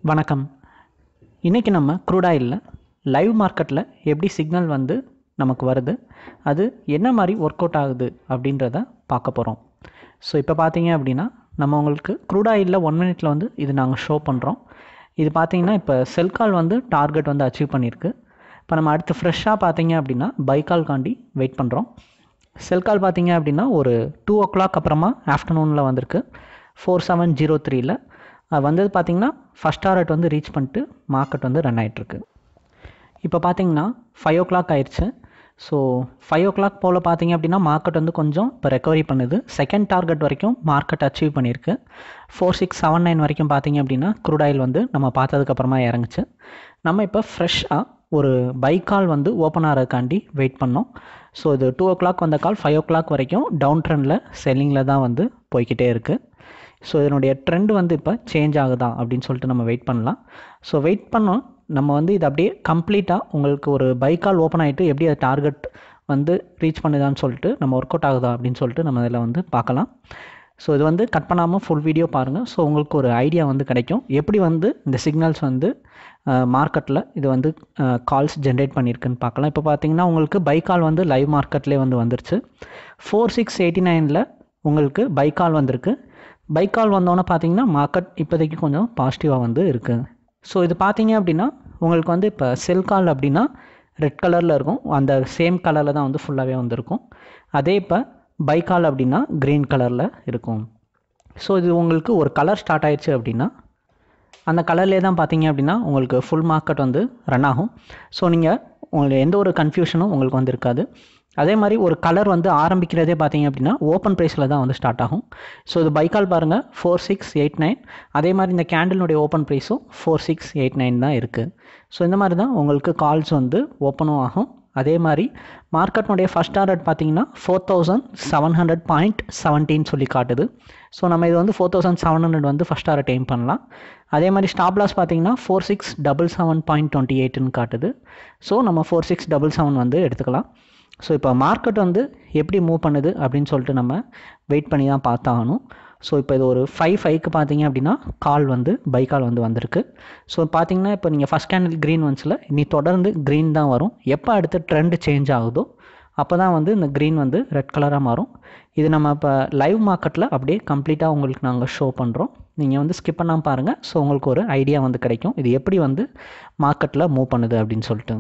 வணக்கம் இன்றைக்கி நம்ம க்ரூட் ஆயிலில் லைவ் மார்க்கெட்டில் எப்படி சிக்னல் வந்து நமக்கு வருது அது என்ன மாதிரி ஒர்க் அவுட் ஆகுது அப்படின்றத பார்க்க போகிறோம் ஸோ இப்போ பார்த்தீங்க அப்படின்னா நம்ம உங்களுக்கு க்ரூட் ஆயிலில் ஒன் மினிட்ல வந்து இது நாங்கள் ஷோ பண்ணுறோம் இது பார்த்தீங்கன்னா இப்போ செல் கால் வந்து டார்கெட் வந்து அச்சீவ் பண்ணியிருக்கு இப்போ நம்ம அடுத்து ஃப்ரெஷ்ஷாக பார்த்தீங்க அப்படின்னா பைக்கால் காண்டி வெயிட் பண்ணுறோம் செல் கால் பார்த்தீங்க அப்படின்னா ஒரு டூ ஓ கிளாக் அப்புறமா ஆஃப்டர்நூனில் வந்திருக்கு ஃபோர் செவன் ஜீரோ த்ரீல அது வந்தது பார்த்தீங்கன்னா ஃபஸ்ட் டாரட் வந்து ரீச் பண்ணிட்டு மார்க்கெட் வந்து ரன் ஆகிட்டுருக்கு இப்போ பார்த்தீங்கன்னா ஃபைவ் ஓ கிளாக் ஆயிடுச்சு ஸோ ஃபைவ் ஓ கிளாக் போல் பார்த்தீங்க அப்படின்னா மார்க்கெட் வந்து கொஞ்சம் இப்போ ரெக்கவரி பண்ணுது செகண்ட் டார்கெட் வரைக்கும் மார்க்கெட் அச்சீவ் பண்ணியிருக்கு ஃபோர் சிக்ஸ் செவன் நைன் வரைக்கும் பார்த்தீங்க அப்படின்னா க்ரூட் ஆயில் வந்து நம்ம பார்த்ததுக்கப்புறமா இறங்குச்சு நம்ம இப்போ ஃப்ரெஷ்ஷாக ஒரு பைக் கால் வந்து ஓப்பன் ஆகிறதுக்காண்டி வெயிட் பண்ணோம் ஸோ இது டூ ஓ கிளாக் வந்த கால் ஃபைவ் ஓ கிளாக் வரைக்கும் டவுன் ட்ரெண்டில் செல்லிங்கில் தான் வந்து போய்கிட்டே இருக்குது ஸோ இதனுடைய ட்ரெண்ட் வந்து இப்போ சேஞ்ச் ஆகுதா அப்படின்னு சொல்லிட்டு நம்ம வெயிட் பண்ணலாம் ஸோ வெயிட் பண்ணோம் நம்ம வந்து இது அப்படியே கம்ப்ளீட்டாக உங்களுக்கு ஒரு பைக்கால் ஓப்பன் ஆகிட்டு எப்படி அது டார்கெட் வந்து ரீச் பண்ணுதான்னு சொல்லிட்டு நம்ம ஒர்க் அவுட் ஆகுதா அப்படின்னு சொல்லிட்டு நம்ம இதில் வந்து பார்க்கலாம் ஸோ இது வந்து கட் பண்ணாமல் ஃபுல் வீடியோ பாருங்கள் ஸோ உங்களுக்கு ஒரு ஐடியா வந்து கிடைக்கும் எப்படி வந்து இந்த சிக்னல்ஸ் வந்து மார்க்கெட்டில் இது வந்து கால்ஸ் ஜென்ரேட் பண்ணியிருக்குன்னு பார்க்கலாம் இப்போ பார்த்தீங்கன்னா உங்களுக்கு பை கால் வந்து லைவ் மார்க்கெட்லேயே வந்து வந்துருச்சு ஃபோர் சிக்ஸ் எயிட்டி நைனில் உங்களுக்கு பை கால் வந்திருக்கு பை கால் வந்தோன்னே பார்த்தீங்கன்னா மார்க்கெட் இப்போதைக்கு கொஞ்சம் பாசிட்டிவாக வந்து இருக்குது ஸோ இது பார்த்தீங்க அப்படின்னா உங்களுக்கு வந்து இப்போ செல் கால் அப்படின்னா ரெட் கலரில் இருக்கும் அந்த சேம் கலரில் தான் வந்து ஃபுல்லாகவே வந்திருக்கும் அதே இப்போ பை கால் அப்படின்னா க்ரீன் கலரில் இருக்கும் ஸோ இது உங்களுக்கு ஒரு கலர் ஸ்டார்ட் ஆயிடுச்சு அப்படின்னா அந்த கலர்லேயே தான் பார்த்தீங்க அப்படின்னா உங்களுக்கு ஃபுல் மார்க்கெட் வந்து ரன் ஆகும் ஸோ நீங்கள் உங்களுக்கு எந்த ஒரு கன்ஃபியூஷனும் உங்களுக்கு வந்து இருக்காது அதே மாதிரி ஒரு கலர் வந்து ஆரம்பிக்கிறதே பார்த்தீங்க அப்படின்னா ஓப்பன் ப்ரைஸில் தான் வந்து ஸ்டார்ட் ஆகும் ஸோ இது பைக்கால் பாருங்கள் ஃபோர் சிக்ஸ் எயிட் நைன் அதே மாதிரி இந்த கேண்டிலுடைய ஓப்பன் ப்ரைஸும் ஃபோர் சிக்ஸ் எயிட் நைன் தான் இருக்குது ஸோ இந்த மாதிரி தான் உங்களுக்கு கால்ஸ் வந்து ஓப்பனும் ஆகும் அதே மாதிரி மார்க்கெட்னுடைய ஃபஸ்ட் டாரட் பார்த்தீங்கன்னா four thousand seven hundred point seventeen சொல்லி காட்டுது ஸோ நம்ம இது வந்து ஃபோர் தௌசண்ட் செவன் ஹண்ட்ரட் வந்து ஃபஸ்ட் டாரட் எய்ம் பண்ணலாம் அதே மாதிரி ஸ்டாப் லாஸ் பார்த்தீங்கன்னா four six double seven point twenty எயிட்டுன்னு காட்டுது ஸோ நம்ம ஃபோர் சிக்ஸ் டபுள் செவன் வந்து எடுத்துக்கலாம் ஸோ இப்போ மார்க்கெட் வந்து எப்படி மூவ் பண்ணுது அப்படின்னு சொல்லிட்டு நம்ம வெயிட் பண்ணி தான் பார்த்தாகணும் ஸோ இப்போ இது ஒரு ஃபைவ் ஃபைவ்க்கு பார்த்தீங்க அப்படின்னா கால் வந்து பை கால் வந்து வந்திருக்கு ஸோ பார்த்தீங்கன்னா இப்போ நீங்கள் ஃபஸ்ட் கேண்டில் க்ரீன் ஒன்ஸில் இனி தொடர்ந்து க்ரீன் தான் வரும் எப்போ அடுத்து ட்ரெண்டு சேஞ்ச் ஆகுதோ அப்போ தான் வந்து இந்த க்ரீன் வந்து ரெட் கலராக மாறும் இது நம்ம இப்போ லைவ் மார்க்கெட்டில் அப்படியே கம்ப்ளீட்டாக உங்களுக்கு நாங்கள் ஷோ பண்ணுறோம் நீங்கள் வந்து ஸ்கிப் பண்ணாமல் பாருங்கள் ஸோ உங்களுக்கு ஒரு ஐடியா வந்து கிடைக்கும் இது எப்படி வந்து மார்க்கெட்டில் மூவ் பண்ணுது அப்படின்னு சொல்லிட்டு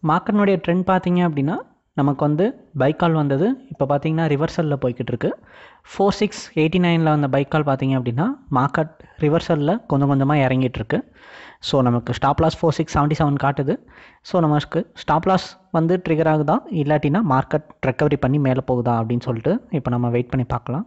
மார்க்கெட்னுடைய ட்ரெண்ட் பார்த்தீங்க அப்படின்னா நமக்கு வந்து பைக் கால் வந்தது இப்போ பார்த்தீங்கன்னா ரிவர்சலில் போய்கிட்டு இருக்கு ஃபோர் சிக்ஸ் எயிட்டி நைனில் வந்த பைக் கால் பார்த்தீங்க அப்படின்னா மார்க்கெட் ரிவர்சலில் கொஞ்சம் கொஞ்சமாக இறங்கிட்டு இருக்கு ஸோ நமக்கு stop loss four six seventy seven காட்டுது ஸோ நமக்கு ஸ்டாப் லாஸ் வந்து ட்ரிகர் ஆகுதா இல்லாட்டினா மார்க்கெட் ரெக்கவரி பண்ணி மேலே போகுதா அப்படின்னு சொல்லிட்டு இப்போ நம்ம வெயிட் பண்ணி பார்க்கலாம்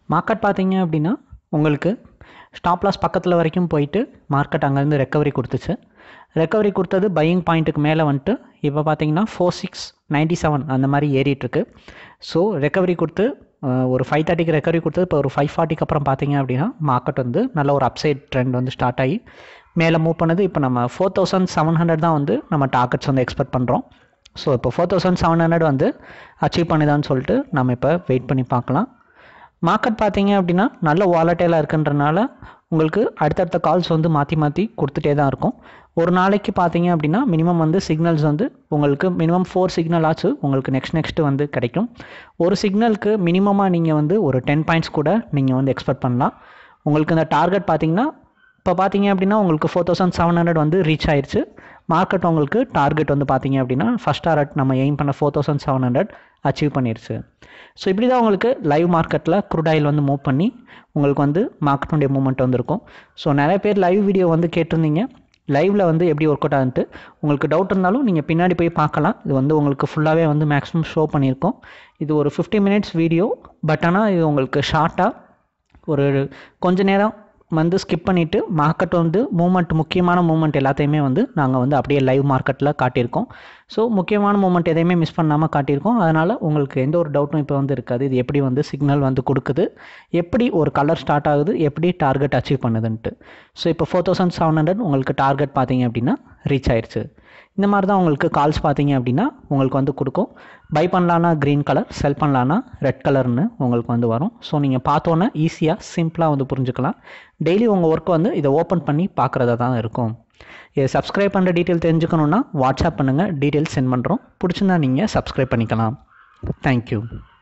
மார்க்கெட் பார்த்தீங்க அப்படின்னா உங்களுக்கு ஸ்டாப் லாஸ் பக்கத்தில் வரைக்கும் போயிட்டு மார்க்கெட் அங்கேருந்து ரெக்கவரி கொடுத்துச்சு ரெக்கவரி கொடுத்தது பையிங் பாயிண்ட்டுக்கு மேலே வந்துட்டு இப்போ பார்த்தீங்கன்னா ஃபோர் சிக்ஸ் நைன்ட்டி செவன் அந்த மாதிரி ஏறிட்டுருக்கு ஸோ ரெக்கவரி கொடுத்து அஹ், ஒரு ஃபைவ் தேர்ட்டிக்கு ரெக்கவரி கொடுத்தது இப்போ ஒரு ஃபைவ் ஃபார்ட்டிக்கு அப்புறம் பார்த்தீங்க அப்படின்னா மார்க்கெட் வந்து நல்ல ஒரு அப்சைட் ட்ரெண்ட் வந்து ஸ்டார்ட் ஆகி மேலே மூவ் பண்ணது இப்போ நம்ம ஃபோர் தௌசண்ட் செவன் ஹண்ட்ரட் தான் வந்து நம்ம டார்கெட்ஸ் வந்து எக்ஸ்பெக்ட் பண்ணுறோம் ஸோ இப்போ ஃபோர் தௌசண்ட் செவன் ஹண்ட்ரட் வந்து அச்சீவ் பண்ணுதான்னு சொல்லிட்டு நம்ம இப்போ வெயிட் பண்ணி பார்க்கலாம் மார்க்கெட் பார்த்தீங்க அப்படின்னா நல்ல வாலட்டைலாக இருக்குன்றனால உங்களுக்கு அடுத்தடுத்த கால்ஸ் வந்து மாற்றி மாற்றி கொடுத்துட்டே தான் இருக்கும் ஒரு நாளைக்கு பார்த்தீங்க அப்படின்னா மினிமம் வந்து சிக்னல்ஸ் வந்து உங்களுக்கு மினிமம் ஃபோர் சிக்னல் ஆச்சு உங்களுக்கு நெக்ஸ்ட் நெக்ஸ்ட்டு வந்து கிடைக்கும் ஒரு சிக்னலுக்கு மினிமமாக நீங்கள் வந்து ஒரு டென் பாயிண்ட்ஸ் கூட நீங்கள் வந்து எக்ஸ்பெக்ட் பண்ணலாம் உங்களுக்கு இந்த டார்கெட் பார்த்தீங்கன்னா இப்போ பார்த்தீங்க அப்படின்னா உங்களுக்கு ஃபோர் தௌசண்ட் செவன் ஹண்ட்ரட் வந்து ரீச் ஆயிருச்சு மார்க்கெட் உங்களுக்கு டார்கெட் வந்து பார்த்தீங்க அப்படின்னா ஃபஸ்ட் டார்கெட் நம்ம எய்ம் பண்ண four thousand seven hundred achieve பண்ணிருச்சு ஸோ இப்படி தான் உங்களுக்கு லைவ் மார்க்கெட்டில் குருடாயில் வந்து மூவ் பண்ணி உங்களுக்கு வந்து மார்க்கெட்டுடைய மூவ்மெண்ட் வந்திருக்கும் ஸோ நிறைய பேர் லைவ் வீடியோ வந்து கேட்டிருந்தீங்க லைவில் வந்து எப்படி ஒர்க் அவுட் ஆகுன்ட்டு உங்களுக்கு டவுட் இருந்தாலும் நீங்கள் பின்னாடி போய் பார்க்கலாம் இது வந்து உங்களுக்கு ஃபுல்லாகவே வந்து மேக்ஸிமம் ஷோ பண்ணியிருக்கோம் இது ஒரு ஃபிஃப்டி மினிட்ஸ் வீடியோ பட் ஆனால் இது உங்களுக்கு ஷார்ட்டாக ஒரு கொஞ்ச நேரம் வந்து ஸ்கிப் பண்ணிவிட்டு மார்க்கெட் வந்து மூமெண்ட் முக்கியமான மூமெண்ட் எல்லாத்தையுமே வந்து நாங்கள் வந்து அப்படியே லைவ் மார்க்கெட்டில் காட்டியிருக்கோம் ஸோ முக்கியமான மூமெண்ட் எதையுமே மிஸ் பண்ணாமல் காட்டியிருக்கோம் அதனால் உங்களுக்கு எந்த ஒரு டவுட்டும் இப்போ வந்து இருக்காது இது எப்படி வந்து சிக்னல் வந்து கொடுக்குது எப்படி ஒரு கலர் ஸ்டார்ட் ஆகுது எப்படி டார்கெட் அச்சீவ் பண்ணுதுன்ட்டு ஸோ இப்போ ஃபோர் தௌசண்ட் செவன் ஹண்ட்ரட் உங்களுக்கு டார்கெட் பார்த்தீங்க அப்படின்னா ரீச் ஆயிருச்சு இந்த மாதிரி தான் உங்களுக்கு கால்ஸ் பார்த்தீங்க அப்படின்னா உங்களுக்கு வந்து கொடுக்கும் பை பண்ணலான்னா க்ரீன் கலர் செல் பண்ணலான்னா ரெட் கலர்னு உங்களுக்கு வந்து வரும் ஸோ நீங்கள் பார்த்தோன்னே ஈஸியாக சிம்பிளாக வந்து புரிஞ்சுக்கலாம் டெய்லி உங்கள் ஒர்க் வந்து இதை ஓப்பன் பண்ணி பார்க்குறதா தான் இருக்கும் இதை சப்ஸ்கிரைப் பண்ணுற டீட்டெயில் தெரிஞ்சுக்கணுன்னா வாட்ஸ்அப் பண்ணுங்கள் டீட்டெயில்ஸ் சென்ட் பண்ணுறோம் பிடிச்சிருந்தா நீங்கள் சப்ஸ்கிரைப் பண்ணிக்கலாம் தேங்க்யூ